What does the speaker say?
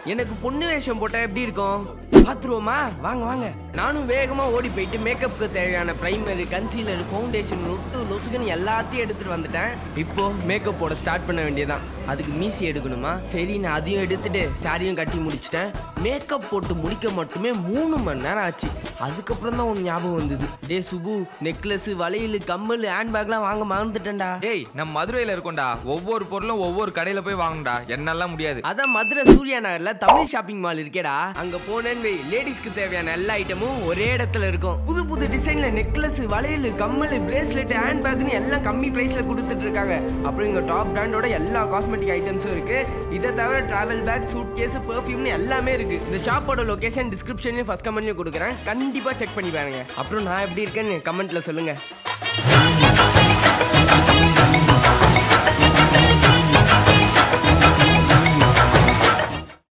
எனக்கு பொண்ணு வேஷம் போட்டா எப்படி இருக்கும் பாத்துருவோமா வாங்க வாங்க நானும் வேகமா ஓடி போயிட்டு மேக்கப்புக்கு தேவையான பிரைமரி கன்சீலர் ஃபவுண்டேஷன் நொட்டு லொசுக்குன்னு எல்லாத்தையும் எடுத்துட்டு வந்துட்டேன் இப்போ மேக்கப் போட ஸ்டார்ட் பண்ண வேண்டியதான் அதுக்கு மீசி எடுக்கணுமா சரி நான் அதையும் எடுத்துட்டு சாரியும் கட்டி முடிச்சிட்டேன் மேக்கப் போட்டு முடிக்க மட்டுமே மூணு மணி நேரம் ஆச்சு அதுக்கப்புறம் தான் உன் ஞாபகம் வந்தது டே சுபு நெக்லஸ் வளையல் கம்மல் ஹேண்ட்பேக்லாம் வாங்க மறந்துட்டேன்டா டேய் நம்ம மதுரையில இருக்கோம்டா ஒவ்வொரு பொருளும் ஒவ்வொரு கடையில போய் வாங்கணும்டா என்னெல்லாம் முடியாது அதான் மதுரை சூர்யா நகர்ல தமிழ் ஷாப்பிங் மால் இருக்கேடா அங்க போனேன்னு வை லேடிஸ்க்கு தேவையான எல்லா ஐட்டமும் ஒரே இடத்துல இருக்கும் புது புது டிசைன்ல நெக்லஸ் வளையல் கம்மல் பிரேஸ்லெட் ஹேண்ட் பேக்னு எல்லாம் கம்மி பிரைஸ்ல கொடுத்துட்டு இருக்காங்க அப்புறம் இங்க டாப் பிராண்டோட எல்லா காஸ்மெட்டிக் ஐட்டம்ஸும் இருக்கு இதை தவிர டிராவல் பேக் சூட் கேஸ் பெர்ஃப்யூம்னு எல்லாமே இருக்கு இந்த ஷாப்போட லொகேஷன் டிஸ்கிரிப்ஷன்லயும் ஃபர்ஸ்ட் கமெண்ட்லயும் கொடுக்குறேன் கண்டிப்பா செக் பண்ணி பாருங்க அப்புறம் நான் எப்படி இருக்கேன்னு கமெண்ட்ல சொல்லுங்க